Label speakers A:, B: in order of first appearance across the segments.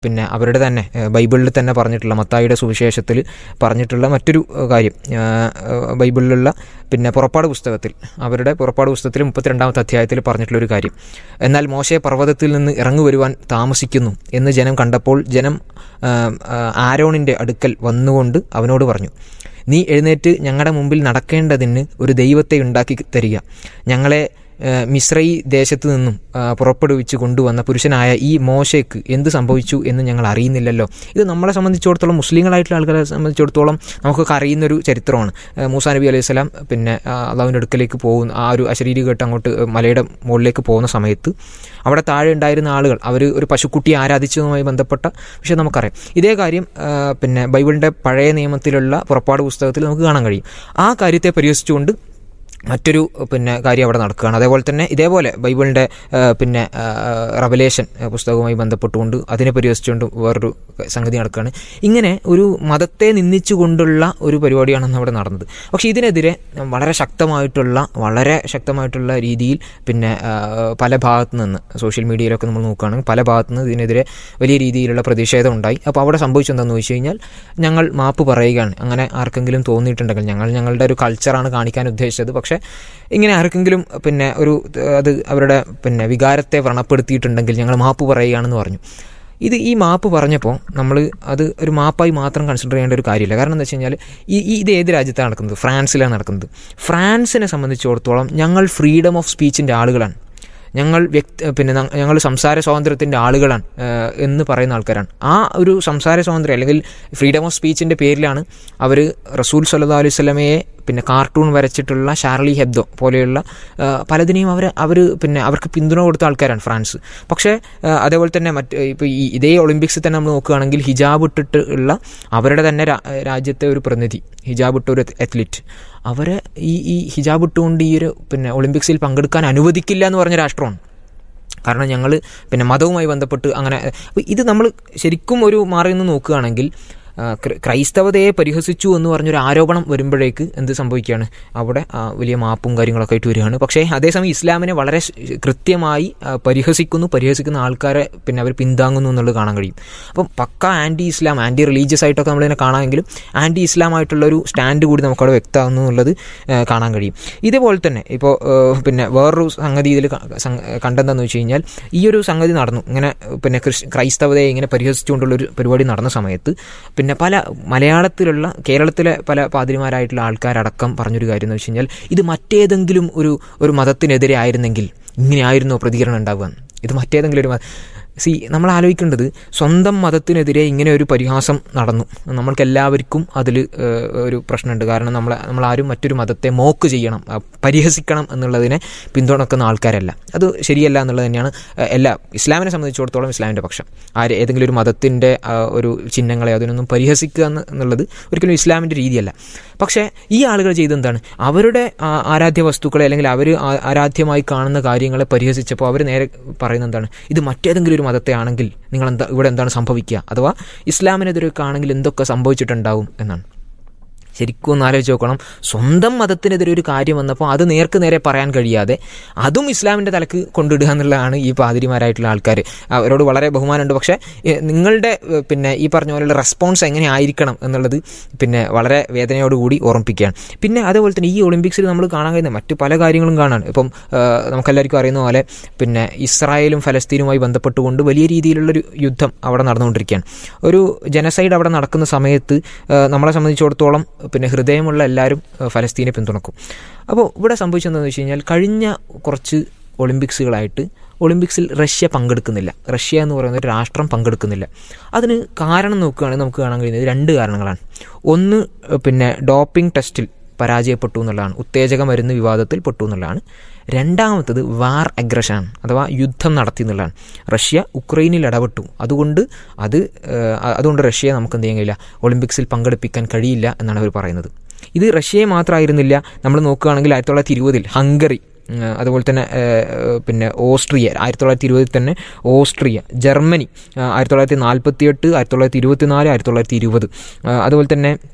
A: പിന്നെ അവരുടെ തന്നെ ഏഹ്, ബൈബിളിൽ തന്നെ പറഞ്ഞിട്ടുള്ള മത്തായിയുടെ സുവിശേഷത്തിൽ പറഞ്ഞിട്ടുള്ള മറ്റൊരു ഏഹ്, കാര്യം ഏഹ്, ഏഹ്, ബൈബിളിലുള്ള പിന്നെ പുറപ്പാട് പുസ്തകത്തിൽ അവരുടെ പുറപ്പാട് പുസ്തകത്തിൽ മുപ്പത്തിരണ്ടാമത്തെ അധ്യായത്തിൽ പറഞ്ഞിട്ടുള്ള ഒരു കാര്യം എന്നാൽ മോശെ പർവ്വതത്തിൽ നിന്ന് ഇറങ്ങി വരുവാൻ താമസിക്കുന്നു എന്ന് ജനം കണ്ടപ്പോൾ ജനം ഏഹ്, ഏഹ്, ആരോണിൻ്റെ അടുക്കൽ വന്നുകൊണ്ട് അവനോട് പറഞ്ഞു നീ എഴുന്നേറ്റ് ഞങ്ങളുടെ മുമ്പിൽ നടക്കേണ്ടതിന് ഒരു ദൈവത്തെ ഉണ്ടാക്കി തരിക ഞങ്ങളെ ഏഹ് മിശ്രൈ ദേശത്തു നിന്നും ആ, പുറപ്പെടുവിച്ച് കൊണ്ടുവന്ന പുരുഷനായ ഈ മോശയ്ക്ക് എന്ത് സംഭവിച്ചു എന്ന് ഞങ്ങൾ അറിയുന്നില്ലല്ലോ ഇത് നമ്മളെ സംബന്ധിച്ചിടത്തോളം മുസ്ലിങ്ങളായിട്ടുള്ള ആൾക്കാരെ സംബന്ധിച്ചിടത്തോളം നമുക്കൊക്കെ അറിയുന്നൊരു ചരിത്രമാണ് ഏഹ് മൂസാ നബി അലൈഹി സ്വലാം പിന്നെ ആ, അള്ളാഹുവിൻ്റെ അടുക്കലേക്ക് പോകുന്ന ആ ഒരു അശരീരി കേട്ട് അങ്ങോട്ട് മലയുടെ മുകളിലേക്ക് പോകുന്ന സമയത്ത് അവിടെ താഴെ ഉണ്ടായിരുന്ന ആളുകൾ അവർ ഒരു പശുക്കുട്ടിയെ ആരാധിച്ചതുമായി ബന്ധപ്പെട്ട വിഷയം നമുക്കറിയാം ഇതേ കാര്യം ആ, പിന്നെ ബൈബിളിൻ്റെ പഴയ നിയമത്തിലുള്ള പുറപ്പാട് പുസ്തകത്തിൽ നമുക്ക് കാണാൻ കഴിയും ആ കാര്യത്തെ പരിഹസിച്ചുകൊണ്ട് മറ്റൊരു പിന്നെ കാര്യം അവിടെ നടക്കുകയാണ് അതേപോലെ തന്നെ ഇതേപോലെ ബൈബിളിൻ്റെ ആ, പിന്നെ റവലേഷൻ പുസ്തകവുമായി ബന്ധപ്പെട്ടുകൊണ്ട് അതിനെ പരിഹസിച്ചുകൊണ്ട് വേറൊരു സംഗതി നടക്കുകയാണ് ഇങ്ങനെ ഒരു മതത്തെ നിന്ദിച്ചുകൊണ്ടുള്ള ഒരു പരിപാടിയാണ് അന്ന് അവിടെ നടന്നത് പക്ഷേ ഇതിനെതിരെ വളരെ ശക്തമായിട്ടുള്ള വളരെ ശക്തമായിട്ടുള്ള രീതിയിൽ പിന്നെ ആ, പല ഭാഗത്തു നിന്ന് സോഷ്യൽ മീഡിയയിലൊക്കെ നമ്മൾ നോക്കുകയാണെങ്കിൽ പല ഭാഗത്തു നിന്ന് ഇതിനെതിരെ വലിയ രീതിയിലുള്ള പ്രതിഷേധം ഉണ്ടായി അപ്പോൾ അവിടെ സംഭവിച്ചെന്താണെന്ന് ചോദിച്ചു കഴിഞ്ഞാൽ ഞങ്ങൾ മാപ്പ് പറയുകയാണ് അങ്ങനെ ആർക്കെങ്കിലും തോന്നിയിട്ടുണ്ടെങ്കിൽ ഞങ്ങൾ ഞങ്ങളുടെ ഒരു കൾച്ചറാണ് കാണിക്കാൻ ഉദ്ദേശിച്ചത് പക്ഷേ ഇങ്ങനെ ആർക്കെങ്കിലും പിന്നെ ഒരു ഏഹ്, അത് അവരുടെ പിന്നെ വികാരത്തെ വ്രണപ്പെടുത്തിയിട്ടുണ്ടെങ്കിൽ ഞങ്ങൾ മാപ്പ് പറയുകയാണെന്ന് പറഞ്ഞു ഇത് ഈ മാപ്പ് പറഞ്ഞപ്പോൾ നമ്മൾ അത് ഒരു മാപ്പായി മാത്രം കൺസിഡർ ചെയ്യേണ്ട ഒരു കാര്യമില്ല കാരണം എന്താ വെച്ച് കഴിഞ്ഞാൽ ഈ ഈ ഇത് ഏത് രാജ്യത്താണ് നടക്കുന്നത് ഫ്രാൻസിലാണ് നടക്കുന്നത് ഫ്രാൻസിനെ സംബന്ധിച്ചിടത്തോളം ഞങ്ങൾ ഫ്രീഡം ഓഫ് സ്പീച്ചിൻ്റെ ആളുകളാണ് ഞങ്ങൾ വ്യക്തി പിന്നെ ന- ഞങ്ങൾ സംസാര സ്വാതന്ത്ര്യത്തിൻ്റെ ആളുകളാണ് ഏഹ്, എന്ന് പറയുന്ന ആൾക്കാരാണ് ആ ഒരു സംസാര സ്വാതന്ത്ര്യം അല്ലെങ്കിൽ ഫ്രീഡം ഓഫ് സ്പീച്ചിൻ്റെ പേരിലാണ് അവർ റസൂൽ സല്ലാ അലൈഹി സ്വലമയെ പിന്നെ കാർട്ടൂൺ വരച്ചിട്ടുള്ള ഷാർലി ഹെബ്ദോ പോലെയുള്ള ഏഹ്, പലതിനെയും അവർ അവർ പിന്നെ അവർക്ക് പിന്തുണ കൊടുത്ത ആൾക്കാരാണ് ഫ്രാൻസ് പക്ഷേ ഏഹ്, അതേപോലെ തന്നെ മറ്റ് ഇപ്പോൾ ഈ ഇതേ ഒളിമ്പിക്സിൽ തന്നെ നമ്മൾ നോക്കുകയാണെങ്കിൽ ഹിജാബ് ഇട്ടിട്ട് ഉള്ള അവരുടെ തന്നെ രാ- രാജ്യത്തെ ഒരു പ്രതിനിധി ഹിജാബ് ഇട്ട ഒരു അത്ലറ്റ് അവരെ ഈ ഈ ഹിജാബ് ഇട്ടുകൊണ്ട് ഈ ഒരു പിന്നെ ഒളിമ്പിക്സിൽ പങ്കെടുക്കാൻ അനുവദിക്കില്ല എന്ന് പറഞ്ഞ രാഷ്ട്രമാണ് കാരണം ഞങ്ങൾ പിന്നെ മതവുമായി ബന്ധപ്പെട്ട് അങ്ങനെ അപ്പോൾ ഇത് നമ്മൾ ശരിക്കും ഒരു മാറി നിന്ന് നോക്കുകയാണെങ്കിൽ ആ, ക്ര- ക്രൈസ്തവതയെ പരിഹസിച്ചു എന്ന് പറഞ്ഞൊരു ആരോപണം വരുമ്പോഴേക്ക് എന്ത് സംഭവിക്കുകയാണ് അവിടെ ആ, വലിയ മാപ്പും കാര്യങ്ങളൊക്കെ ആയിട്ട് വരികയാണ് പക്ഷേ അതേസമയം ഇസ്ലാമിനെ വളരെ ശ്- കൃത്യമായി ആ, പരിഹസിക്കുന്നു പരിഹസിക്കുന്ന ആൾക്കാരെ പിന്നെ അവർ പിന്താങ്ങുന്നു എന്നുള്ളത് കാണാൻ കഴിയും അപ്പം പക്ക ആൻറ്റി ഇസ്ലാം ആൻറ്റി റിലീജിയസ് ആയിട്ടൊക്കെ നമ്മളിതിനെ കാണാമെങ്കിലും ആൻറ്റി ഇസ്ലാം ആയിട്ടുള്ള ഒരു സ്റ്റാൻഡ് കൂടി നമുക്കവിടെ വ്യക്തമാകുന്നു എന്നുള്ളത് ആ, കാണാൻ കഴിയും ഇതേപോലെ തന്നെ ഇപ്പോൾ പിന്നെ വേറൊരു സംഗതി ഇതിൽ കണ്ടെന്താന്ന് വെച്ച് കഴിഞ്ഞാൽ ഈ ഒരു സംഗതി നടന്നു ഇങ്ങനെ പിന്നെ ക്രിസ് ക്രൈസ്തവതയെ ഇങ്ങനെ പരിഹസിച്ചുകൊണ്ടുള്ള ഒരു പരിപാടി നടന്ന സമയത്ത് പിന്നെ പല മലയാളത്തിലുള്ള കേരളത്തിലെ പല പാതിരിമാരായിട്ടുള്ള ആൾക്കാരടക്കം പറഞ്ഞൊരു കാര്യം എന്ന് വെച്ച് കഴിഞ്ഞാൽ ഇത് മറ്റേതെങ്കിലും ഒരു ഒരു മതത്തിനെതിരെ ആയിരുന്നെങ്കിൽ ഇങ്ങനെയായിരുന്നോ പ്രതികരണം ഉണ്ടാവുക എന്ന്. ഇത് മറ്റേതെങ്കിലും ഒരു മത- സി നമ്മൾ ആലോചിക്കേണ്ടത് സ്വന്തം മതത്തിനെതിരെ ഇങ്ങനെ ഒരു പരിഹാസം നടന്നു നമ്മൾക്ക് എല്ലാവർക്കും അതിൽ ഒരു പ്രശ്നമുണ്ട് കാരണം നമ്മൾ നമ്മളാരും മറ്റൊരു മതത്തെ മോക്ക് ചെയ്യണം ആ, പരിഹസിക്കണം എന്നുള്ളതിനെ പിന്തുണക്കുന്ന ആൾക്കാരല്ല അത് ശരിയല്ല എന്നുള്ളത് തന്നെയാണ് ആ, എല്ലാ ഇസ്ലാമിനെ സംബന്ധിച്ചിടത്തോളം ഇസ്ലാമിൻ്റെ പക്ഷം ആര് ഏതെങ്കിലും ഒരു മതത്തിൻ്റെ ആ, ഒരു ചിഹ്നങ്ങളെ അതിനൊന്നും പരിഹസിക്കുക എന്ന് എന്നുള്ളത് ഒരിക്കലും ഇസ്ലാമിൻ്റെ രീതിയല്ല പക്ഷേ ഈ ആളുകൾ ചെയ്തെന്താണ് അവരുടെ ആ, ആരാധ്യ വസ്തുക്കളെ അല്ലെങ്കിൽ അവർ ആരാധ്യമായി കാണുന്ന കാര്യങ്ങളെ പരിഹസിച്ചപ്പോൾ അവർ നേരെ പറയുന്നത് എന്താണ് ഇത് മറ്റേതെങ്കിലും ഒരു മതത്തെ ആണെങ്കിൽ നിങ്ങൾ എന്താ ഇവിടെ എന്താണ് സംഭവിക്കുക അഥവാ ഇസ്ലാമിനെതിരൊക്കെ ആണെങ്കിൽ എന്തൊക്കെ സംഭവിച്ചിട്ടുണ്ടാവും എന്നാണ് ശരിക്കും ഒന്ന് ആലോചിച്ച് നോക്കണം സ്വന്തം മതത്തിനെതിരെ ഒരു കാര്യം വന്നപ്പോൾ അത് നേർക്ക് നേരെ പറയാൻ കഴിയാതെ അതും ഇസ്ലാമിൻ്റെ തലക്ക് കൊണ്ടിടുക എന്നുള്ളതാണ് ഈ പാതിരിമാരായിട്ടുള്ള ആൾക്കാർ അവരോട് വളരെ ബഹുമാനമുണ്ട് പക്ഷേ ഏ, നിങ്ങളുടെ ഏ, പിന്നെ ഈ പറഞ്ഞ പോലെയുള്ള റെസ്പോൺസ് എങ്ങനെ ആയിരിക്കണം എന്നുള്ളത് പിന്നെ വളരെ വേദനയോടുകൂടി ഓർമ്മിപ്പിക്കുകയാണ് പിന്നെ അതേപോലെ തന്നെ ഈ ഒളിമ്പിക്സിൽ നമ്മൾ കാണാൻ കഴിയുന്ന മറ്റു പല കാര്യങ്ങളും കാണാൻ ഇപ്പം ആ, നമുക്കെല്ലാവർക്കും അറിയുന്ന പോലെ പിന്നെ ഇസ്രായേലും ഫലസ്തീനുമായി ബന്ധപ്പെട്ടുകൊണ്ട് വലിയ രീതിയിലുള്ളൊരു യുദ്ധം അവിടെ നടന്നുകൊണ്ടിരിക്കുകയാണ് ഒരു ജനസൈഡ് അവിടെ നടക്കുന്ന സമയത്ത് ആ, നമ്മളെ സംബന്ധിച്ചിടത്തോളം പിന്നെ ഹൃദയമുള്ള എല്ലാവരും ആ, ഫലസ്തീനെ പിന്തുണക്കും അപ്പോൾ ഇവിടെ സംഭവിച്ചതെന്ന് വെച്ച് കഴിഞ്ഞാൽ കഴിഞ്ഞ കുറച്ച് ഒളിമ്പിക്സുകളായിട്ട് ഒളിമ്പിക്സിൽ റഷ്യ പങ്കെടുക്കുന്നില്ല റഷ്യ എന്ന് പറയുന്ന ഒരു രാഷ്ട്രം പങ്കെടുക്കുന്നില്ല അതിന് കാരണം നോക്കുകയാണെങ്കിൽ നമുക്ക് കാണാൻ കഴിയുന്നത് രണ്ട് കാരണങ്ങളാണ് ഒന്ന് ഏഹ്, പിന്നെ ഡോപ്പിംഗ് ടെസ്റ്റിൽ പരാജയപ്പെട്ടു എന്നുള്ളതാണ് ഉത്തേജക മരുന്ന് വിവാദത്തിൽ പെട്ടു എന്നുള്ളതാണ് രണ്ടാമത്തത് വാർ അഗ്രഷനാണ് അഥവാ യുദ്ധം നടത്തി എന്നുള്ളതാണ് റഷ്യ ഉക്രൈനിൽ ഇടപെട്ടു അതുകൊണ്ട് അത് ഏഹ്, അതുകൊണ്ട് റഷ്യയെ നമുക്ക് എന്ത് ചെയ്യാൻ കഴിയില്ല ഒളിമ്പിക്സിൽ പങ്കെടുപ്പിക്കാൻ കഴിയില്ല എന്നാണ് അവർ പറയുന്നത് ഇത് റഷ്യയെ മാത്രമായിരുന്നില്ല നമ്മൾ നോക്കുകയാണെങ്കിൽ ആയിരത്തി തൊള്ളായിരത്തി ഇരുപതിൽ ഹംഗറി ഉം, അതുപോലെ തന്നെ ഏഹ്, പിന്നെ ഓസ്ട്രിയ ആയിരത്തി തൊള്ളായിരത്തി ഇരുപതിൽ തന്നെ ഓസ്ട്രിയ ജർമ്മനി ആ, ആയിരത്തി തൊള്ളായിരത്തി നാൽപ്പത്തി എട്ട് ആയിരത്തി തൊള്ളായിരത്തി ഇരുപത്തി നാല് ആയിരത്തി തൊള്ളായിരത്തി ഇരുപത് അതുപോലെ തന്നെ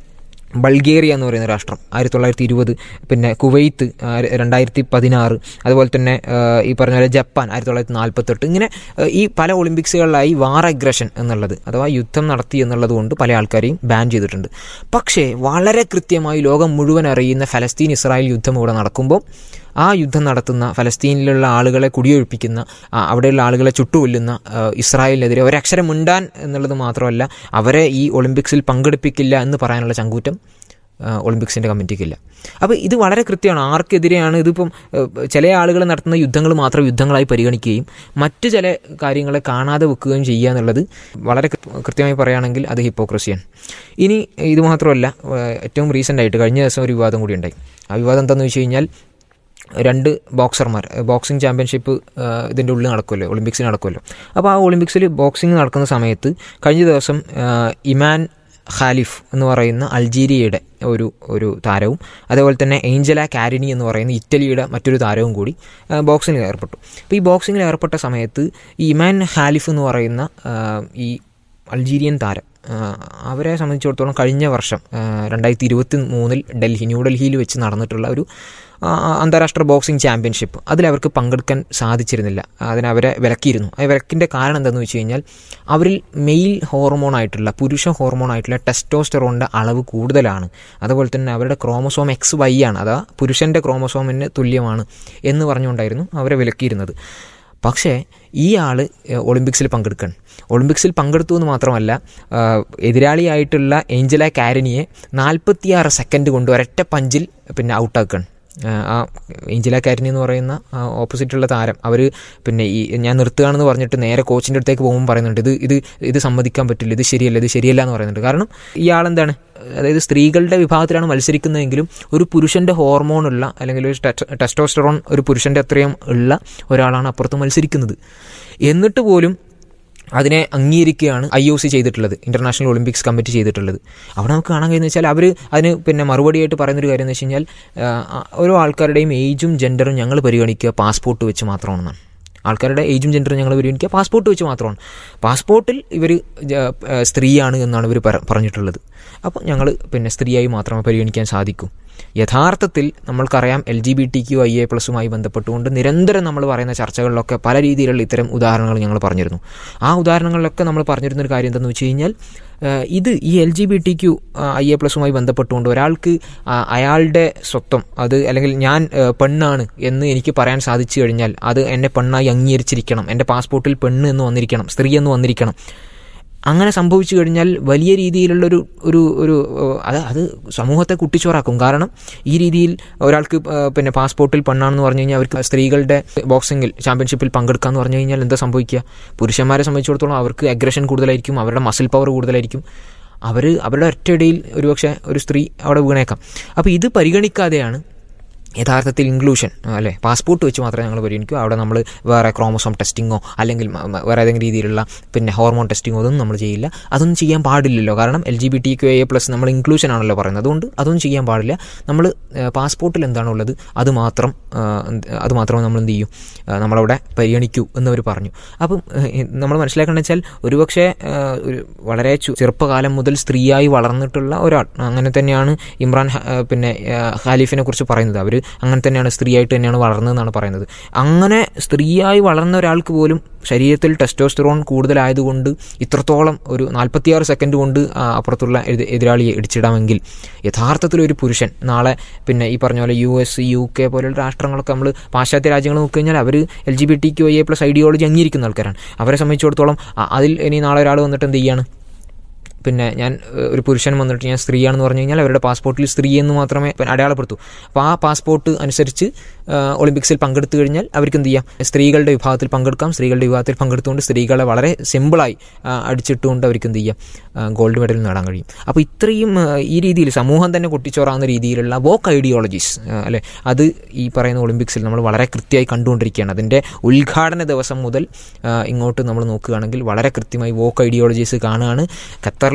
A: ബൾഗേറിയ എന്ന് പറയുന്ന രാഷ്ട്രം ആയിരത്തി തൊള്ളായിരത്തി ഇരുപത് പിന്നെ കുവൈത്ത് രണ്ടായിരത്തി പതിനാറ് അതുപോലെ തന്നെ ആ, ഈ പറഞ്ഞ പോലെ ജപ്പാൻ ആയിരത്തി തൊള്ളായിരത്തി നാൽപ്പത്തെട്ട് ഇങ്ങനെ ആ, ഈ പല ഒളിമ്പിക്സുകളിലായി വാർ അഗ്രഷൻ എന്നുള്ളത് അഥവാ യുദ്ധം നടത്തി എന്നുള്ളത് കൊണ്ട് പല ആൾക്കാരെയും ബാൻ ചെയ്തിട്ടുണ്ട് പക്ഷേ വളരെ കൃത്യമായി ലോകം മുഴുവൻ അറിയുന്ന ഫലസ്തീൻ ഇസ്രായേൽ യുദ്ധം ഇവിടെ നടക്കുമ്പോൾ ആ യുദ്ധം നടത്തുന്ന ഫലസ്തീനിലുള്ള ആളുകളെ കുടിയൊഴിപ്പിക്കുന്ന ആ, അവിടെയുള്ള ആളുകളെ ചുട്ടുകൊല്ലുന്ന ആ, ഇസ്രായേലിനെതിരെ ഒരക്ഷരം മിണ്ടാൻ എന്നുള്ളത് മാത്രമല്ല അവരെ ഈ ഒളിമ്പിക്സിൽ പങ്കെടുപ്പിക്കില്ല എന്ന് പറയാനുള്ള ചങ്കൂറ്റം ആ, ഒളിമ്പിക്സിൻ്റെ കമ്മിറ്റിക്കില്ല അപ്പോൾ ഇത് വളരെ കൃത്യമാണ് ആർക്കെതിരെയാണ് ഇതിപ്പം ഏഹ്, ചില ആളുകൾ നടത്തുന്ന യുദ്ധങ്ങൾ മാത്രം യുദ്ധങ്ങളായി പരിഗണിക്കുകയും മറ്റു ചില കാര്യങ്ങളെ കാണാതെ വെക്കുകയും ചെയ്യുക എന്നുള്ളത് വളരെ കൃ- കൃത്യമായി പറയുകയാണെങ്കിൽ അത് ഹിപ്പോക്രസിയാണ് ഇനി ഇത് മാത്രമല്ല ഏഹ്, ഏറ്റവും റീസെൻ്റ് ആയിട്ട് കഴിഞ്ഞ ദിവസം ഒരു വിവാദം കൂടി ഉണ്ടായി ആ വിവാദം എന്താണെന്ന് വെച്ച് കഴിഞ്ഞാൽ രണ്ട് ബോക്സർമാർ ബോക്സിംഗ് ചാമ്പ്യൻഷിപ്പ് ഇതിൻ്റെ ഉള്ളിൽ നടക്കുമല്ലോ ഒളിമ്പിക്സിൽ നടക്കുമല്ലോ അപ്പോൾ ആ ഒളിമ്പിക്സിൽ ബോക്സിംഗ് നടക്കുന്ന സമയത്ത് കഴിഞ്ഞ ദിവസം ആ, ഇമാൻ ഖാലിഫ് എന്ന് പറയുന്ന അൾജീരിയയുടെ ഒരു ഒരു താരവും അതേപോലെ തന്നെ ഏഞ്ചല കാരിനി എന്ന് പറയുന്ന ഇറ്റലിയുടെ മറ്റൊരു താരവും കൂടി ആ, ബോക്സിങ്ങിൽ ഏർപ്പെട്ടു അപ്പോൾ ഈ ബോക്സിങ്ങിൽ ഏർപ്പെട്ട സമയത്ത് ഈ ഇമാൻ ഖാലിഫ് എന്ന് പറയുന്ന ആ, ഈ അൾജീരിയൻ താരം ആ, അവരെ സംബന്ധിച്ചിടത്തോളം കഴിഞ്ഞ വർഷം രണ്ടായിരത്തി ഇരുപത്തി മൂന്നിൽ ഡൽഹി ന്യൂഡൽഹിയിൽ വെച്ച് നടന്നിട്ടുള്ള ഒരു ആ, അന്താരാഷ്ട്ര ബോക്സിംഗ് ചാമ്പ്യൻഷിപ്പ് അതിലവർക്ക് പങ്കെടുക്കാൻ സാധിച്ചിരുന്നില്ല അതിനവരെ വിലക്കിയിരുന്നു ആ വിലക്കിൻ്റെ കാരണം എന്താണെന്ന് വെച്ച് കഴിഞ്ഞാൽ അവരിൽ മെയിൽ ഹോർമോൺ ആയിട്ടുള്ള പുരുഷ ഹോർമോൺ ആയിട്ടുള്ള ടെസ്റ്റോസ്റ്ററോണിൻ്റെ അളവ് കൂടുതലാണ് അതുപോലെ തന്നെ അവരുടെ ക്രോമസോം എക്സ് വൈ ആണ് അതാ പുരുഷൻ്റെ ക്രോമസോമിന് തുല്യമാണ് എന്ന് പറഞ്ഞുകൊണ്ടായിരുന്നു അവരെ വിലക്കിയിരുന്നത് പക്ഷേ ഈ ആൾ ഒളിമ്പിക്സിൽ പങ്കെടുക്കണം ഒളിമ്പിക്സിൽ പങ്കെടുത്തു എന്ന് മാത്രമല്ല ആ, എതിരാളിയായിട്ടുള്ള ഏഞ്ചല കാരനിയെ നാൽപ്പത്തിയാറ് സെക്കൻഡ് കൊണ്ട് ഒരൊറ്റ പഞ്ചിൽ പിന്നെ ഔട്ടാക്കുകയാണ് ആ ഏഞ്ചല കാരിനി എന്ന് പറയുന്ന ഓപ്പോസിറ്റുള്ള താരം അവർ പിന്നെ ഈ ഞാൻ നിർത്തുകയാണെന്ന് പറഞ്ഞിട്ട് നേരെ കോച്ചിൻ്റെ അടുത്തേക്ക് പോകുമ്പോൾ പറയുന്നുണ്ട് ഇത് ഇത് ഇത് സമ്മതിക്കാൻ പറ്റില്ല ഇത് ശരിയല്ല ഇത് ശരിയല്ല എന്ന് പറയുന്നുണ്ട് കാരണം ഇയാളെന്താണ് അതായത് സ്ത്രീകളുടെ വിഭാഗത്തിലാണ് മത്സരിക്കുന്നതെങ്കിലും ഒരു പുരുഷൻ്റെ ഹോർമോണുള്ള അല്ലെങ്കിൽ ഒരു ടെസ്റ്റ- ടെസ്റ്റോസ്റ്ററോൺ ഒരു പുരുഷൻ്റെ അത്രയും ഉള്ള ഒരാളാണ് അപ്പുറത്ത് മത്സരിക്കുന്നത് എന്നിട്ട് പോലും അതിനെ അംഗീകരിക്കുകയാണ് ഐ ഒ സി ചെയ്തിട്ടുള്ളത് ഇന്റർനാഷണൽ ഒളിമ്പിക്സ് കമ്മിറ്റി ചെയ്തിട്ടുള്ളത് അവിടെ നമുക്ക് കാണാൻ കഴിയുന്നത് വെച്ചാൽ അവർ അതിന് പിന്നെ മറുപടിയായിട്ട് പറയുന്നൊരു കാര്യം എന്ന് വെച്ച് കഴിഞ്ഞാൽ ആ, ഓരോ ആൾക്കാരുടെയും ഏജും ജെൻഡറും ഞങ്ങൾ പരിഗണിക്കുക പാസ്പോർട്ട് വെച്ച് മാത്രമാണെന്നാണ് ആൾക്കാരുടെ ഏജും ജെൻഡറും ഞങ്ങൾ പരിഗണിക്കുക പാസ്പോർട്ട് വെച്ച് മാത്രമാണ് പാസ്പോർട്ടിൽ ഇവർ സ്ത്രീയാണ് എന്നാണ് ഇവർ പറഞ്ഞിട്ടുള്ളത് അപ്പോൾ ഞങ്ങൾ പിന്നെ സ്ത്രീയായി മാത്രമേ പരിഗണിക്കാൻ സാധിക്കൂ യഥാർത്ഥത്തിൽ നമ്മൾക്കറിയാം L G B T Q I A പ്ലസുമായി ബന്ധപ്പെട്ടുകൊണ്ട് നിരന്തരം നമ്മൾ പറയുന്ന ചർച്ചകളിലൊക്കെ പല രീതിയിലുള്ള ഇത്തരം ഉദാഹരണങ്ങൾ ഞങ്ങൾ പറഞ്ഞിരുന്നു ആ ഉദാഹരണങ്ങളിലൊക്കെ നമ്മൾ പറഞ്ഞിരുന്ന ഒരു കാര്യം എന്താണെന്ന് വെച്ച് കഴിഞ്ഞാൽ ഏഹ്, ഇത് ഈ L G B T Q I A പ്ലസുമായി ബന്ധപ്പെട്ടുകൊണ്ട് ഒരാൾക്ക് ആ, അയാളുടെ സ്വത്വം അത് അല്ലെങ്കിൽ ഞാൻ ഏഹ്, പെണ്ണാണ് എന്ന് എനിക്ക് പറയാൻ സാധിച്ചു കഴിഞ്ഞാൽ അത് എന്നെ പെണ്ണായി അംഗീകരിച്ചിരിക്കണം എൻ്റെ പാസ്പോർട്ടിൽ പെണ്ണ് എന്ന് വന്നിരിക്കണം സ്ത്രീ എന്ന് വന്നിരിക്കണം അങ്ങനെ സംഭവിച്ചു കഴിഞ്ഞാൽ വലിയ രീതിയിലുള്ളൊരു ഒരു ഒരു ഏഹ്, അത് അത് സമൂഹത്തെ കുട്ടിച്ചോറാക്കും കാരണം ഈ രീതിയിൽ ഒരാൾക്ക് ഏഹ്, പിന്നെ പാസ്പോർട്ടിൽ പെണ്ണാണെന്ന് പറഞ്ഞു കഴിഞ്ഞാൽ അവർക്ക് സ്ത്രീകളുടെ ബോക്സിങ്ങിൽ ചാമ്പ്യൻഷിപ്പിൽ പങ്കെടുക്കാന്ന് പറഞ്ഞു കഴിഞ്ഞാൽ എന്താ സംഭവിക്കുക പുരുഷന്മാരെ സംബന്ധിച്ചിടത്തോളം അവർക്ക് അഗ്രഷൻ കൂടുതലായിരിക്കും അവരുടെ മസിൽ പവർ കൂടുതലായിരിക്കും അവർ അവരുടെ ഒറ്റയിടയിൽ ഒരുപക്ഷെ ഒരു സ്ത്രീ അവിടെ വീണേക്കാം അപ്പോൾ ഇത് പരിഗണിക്കാതെയാണ് യഥാർത്ഥത്തിൽ ഇൻക്ലൂഷൻ അല്ലേ പാസ്പോർട്ട് വെച്ച് മാത്രമേ ഞങ്ങൾ പരിഗണിക്കൂ അവിടെ നമ്മൾ വേറെ ക്രോമസോം ടെസ്റ്റിങ്ങോ അല്ലെങ്കിൽ മ- മ- വേറെ ഏതെങ്കിലും രീതിയിലുള്ള പിന്നെ ഹോർമോൺ ടെസ്റ്റിങ്ങോ അതൊന്നും നമ്മൾ ചെയ്യില്ല അതൊന്നും ചെയ്യാൻ പാടില്ലല്ലോ കാരണം L G B T Q A plus നമ്മൾ ഇൻക്ലൂഷൻ ആണല്ലോ പറയുന്നത് അതുകൊണ്ട് അതൊന്നും ചെയ്യാൻ പാടില്ല നമ്മൾ പാസ്പോർട്ടിൽ എന്താണോ ഉള്ളത് അത് മാത്രം ആ, എന്ത്- അത് മാത്രം നമ്മൾ എന്ത് ചെയ്യും ആ, നമ്മളവിടെ പരിഗണിക്കൂ എന്നവർ പറഞ്ഞു അപ്പം നമ്മൾ മനസ്സിലാക്കേണ്ടത് വെച്ചാൽ ഒരുപക്ഷെ ആ, ഒരു വളരെ ചു- ചെറുപ്പകാലം മുതൽ സ്ത്രീയായി വളർന്നിട്ടുള്ള ഒരാൾ അങ്ങനെ തന്നെയാണ് ഇമ്രാൻ ഹ- ആ, പിന്നെ ആ, ഖാലിഫിനെ കുറിച്ച് പറയുന്നത് അവർ അങ്ങനെ തന്നെയാണ് സ്ത്രീയായിട്ട് തന്നെയാണ് വളർന്നതെന്നാണ് പറയുന്നത് അങ്ങനെ സ്ത്രീയായി വളർന്ന ഒരാൾക്ക് പോലും ശരീരത്തിൽ ടെസ്റ്റോസ്റ്ററോൺ കൂടുതലായതുകൊണ്ട് ഇത്രത്തോളം ഒരു നാൽപ്പത്തിയാറ് സെക്കൻഡ് കൊണ്ട് ആ, അപ്പുറത്തുള്ള എതി- എതിരാളിയെ ഇടിച്ചിടാമെങ്കിൽ യഥാർത്ഥത്തിൽ ഒരു പുരുഷൻ നാളെ പിന്നെ ഈ പറഞ്ഞ പോലെ യു എസ് യു കെ പോലുള്ള രാഷ്ട്രങ്ങളൊക്കെ നമ്മൾ പാശ്ചാത്യ രാജ്യങ്ങൾ നോക്കി കഴിഞ്ഞാൽ അവർ L G B T Q I A plus ideology അംഗീകരിക്കുന്ന ആൾക്കാരാണ് അവരെ സംബന്ധിച്ചിടത്തോളം അ- അതിൽ ഇനി നാളെ ഒരാൾ വന്നിട്ട് എന്ത് ചെയ്യാണ് പിന്നെ ഞാൻ ഏഹ്, ഒരു പുരുഷൻ വന്നിട്ട് ഞാൻ സ്ത്രീയാണെന്ന് പറഞ്ഞു കഴിഞ്ഞാൽ അവരുടെ പാസ്പോർട്ടിൽ സ്ത്രീ എന്ന് മാത്രമേ പിന്നെ അടയാളപ്പെടുത്തൂ അപ്പോൾ ആ പാസ്പോർട്ട് അനുസരിച്ച് ഏഹ്, ഒളിമ്പിക്സിൽ പങ്കെടുത്തു കഴിഞ്ഞാൽ അവർക്ക് എന്ത് ചെയ്യാം സ്ത്രീകളുടെ വിഭാഗത്തിൽ പങ്കെടുക്കാം സ്ത്രീകളുടെ വിഭാഗത്തിൽ പങ്കെടുത്തുകൊണ്ട് സ്ത്രീകളെ വളരെ സിമ്പിളായി ആ, അടിച്ചിട്ടുകൊണ്ട് അവർക്ക് എന്ത് ചെയ്യാം ആ, ഗോൾഡ് മെഡൽ നേടാൻ കഴിയും അപ്പോൾ ഇത്രയും ആ, ഈ രീതിയിൽ സമൂഹം തന്നെ കൊട്ടിച്ചോറാവുന്ന രീതിയിലുള്ള വോക്ക് ഐഡിയോളജീസ് അല്ലെ അത് ഈ പറയുന്ന ഒളിമ്പിക്സിൽ നമ്മൾ വളരെ കൃത്യമായി കണ്ടുകൊണ്ടിരിക്കുകയാണ് അതിൻ്റെ ഉദ്ഘാടന ദിവസം മുതൽ ആ, ഇങ്ങോട്ട് നമ്മൾ നോക്കുകയാണെങ്കിൽ വളരെ കൃത്യമായി വോക്ക് ഐഡിയോളജീസ് കാണുകയാണ് ഖത്തറിൽ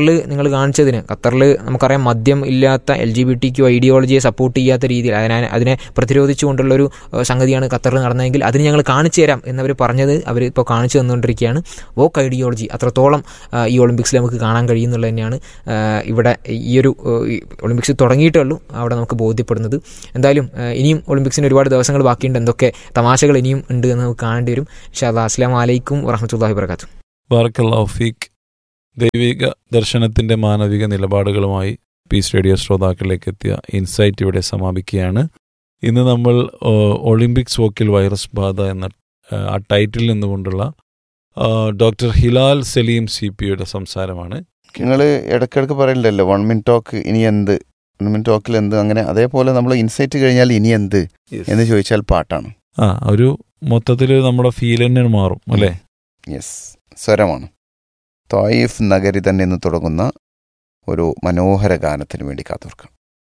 A: ഖത്തറിൽ നിങ്ങൾ കാണിച്ചതിന് ഖത്തറിൽ നമുക്കറിയാം മദ്യം ഇല്ലാത്ത L G B T Q ഐഡിയോളജിയെ സപ്പോർട്ട് ചെയ്യാത്ത രീതിയിൽ അതിനെ അതിനെ പ്രതിരോധിച്ചുകൊണ്ടുള്ളൊരു ഏഹ്, സംഗതിയാണ് ഖത്തറിൽ നടന്നതെങ്കിൽ അതിന് ഞങ്ങൾ കാണിച്ചു തരാം എന്നവർ പറഞ്ഞത് അവർ ഇപ്പോൾ കാണിച്ചു തന്നുകൊണ്ടിരിക്കുകയാണ് വോക്ക് ഐഡിയോളജി അത്രത്തോളം ആ, ഈ ഒളിമ്പിക്സിൽ നമുക്ക് കാണാൻ കഴിയുന്നുള്ളത് തന്നെയാണ് ആ, ഇവിടെ ഈ ഒരു ഏഹ്, ഈ ഒളിമ്പിക്സ് തുടങ്ങിയിട്ടേ ഉള്ളൂ അവിടെ നമുക്ക് ബോധ്യപ്പെടുന്നത് എന്തായാലും ഏഹ്, ഇനിയും ഒളിമ്പിക്സിന് ഒരുപാട് ദിവസങ്ങൾ ബാക്കിയുണ്ട് എന്തൊക്കെ തമാശകൾ ഇനിയും ഉണ്ട് എന്ന് നമുക്ക് കാണേണ്ടി വരും ഷാ അസ്ലാം വലൈക്കും വറഹമത്തല്ലാഹി വർക്കാത്തു
B: ബാർക്കല്ലാഫീഖ് ദൈവിക ദർശനത്തിന്റെ മാനവിക നിലപാടുകളുമായി പീസ് റേഡിയോ ശ്രോതാക്കളിലേക്ക് എത്തിയ ഇൻസൈറ്റ് ഇവിടെ സമാപിക്കുകയാണ് ഇന്ന് നമ്മൾ ഓ, ഒളിമ്പിക്സ് വോക്കിൽ വൈറസ് ബാധ എന്ന ആ, ആ ടൈറ്റിൽ നിന്നുകൊണ്ടുള്ള ആ, ഡോക്ടർ ഹിലാൽ സലീം സി പിയുടെ സംസാരമാണ്
C: നിങ്ങൾ ഇടയ്ക്കിടയ്ക്ക് പറയണ്ടല്ലോ വൺ മിനിറ്റ് ടോക്ക് ഇനി എന്ത് വൺ മിനിറ്റ് ടോക്കിൽ എന്ത് അങ്ങനെ അതേപോലെ നമ്മൾ ഇൻസൈറ്റ് കഴിഞ്ഞാൽ ഇനി എന്ത് എന്ന് ചോദിച്ചാൽ പാട്ടാണ്
B: ആ ഒരു മൊത്തത്തിൽ നമ്മുടെ ഫീൽ തന്നെ മാറും അല്ലേ
C: യെസ് സ്വരമാണ് തോയിഫ് നഗരി തന്നെ എന്ന് തുടങ്ങുന്ന ഒരു മനോഹര ഗാനത്തിന് വേണ്ടി കാത്തിർക്കാം